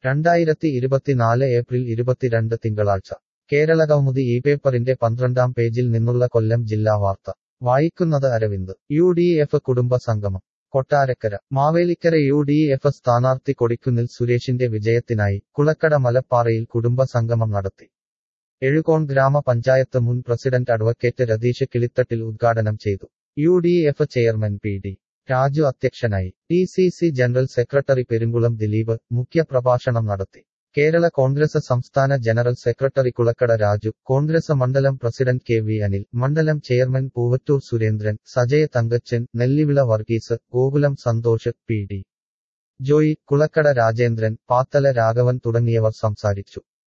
രണ്ടായിരത്തി ഇരുപത്തിനാല് ഏപ്രിൽ ഇരുപത്തിരണ്ട് തിങ്കളാഴ്ച കേരളകൗമുദി ഈ പേപ്പറിന്റെ പന്ത്രണ്ടാം പേജിൽ നിന്നുള്ള കൊല്ലം ജില്ലാ വാർത്ത വായിക്കുന്നത് അരവിന്ദ് യു ഡി എഫ് കുടുംബ സംഗമം Kottarakkara Mavelikkara U D F സ്ഥാനാർത്ഥി കൊടിക്കുന്നിൽ സുരേഷിന്റെ വിജയത്തിനായി കുളക്കട മലപ്പാറയിൽ കുടുംബ സംഗമം നടത്തി എഴുകോൺ ഗ്രാമപഞ്ചായത്ത് മുൻ പ്രസിഡന്റ് അഡ്വക്കേറ്റ് രതീഷ് കിളിത്തട്ടിൽ ഉദ്ഘാടനം ചെയ്തു U D F chairman P D Raju അധ്യക്ഷനായി D C C general secretary Perumkulam Dileep മുഖ്യപ്രഭാഷണം നടത്തി കേരള കോൺഗ്രസ് സംസ്ഥാന general secretary Kulakkada Raju Congress മണ്ഡലം പ്രസിഡന്റ് കെ വി അനിൽ മണ്ഡലം chairman Poovattoor Surendran Sajaya Thankachan Nellivila Varghese Gokulam Santhosh P D Joy Kulakkada Rajendran Pathala Raghavan തുടങ്ങിയവർ സംസാരിച്ചു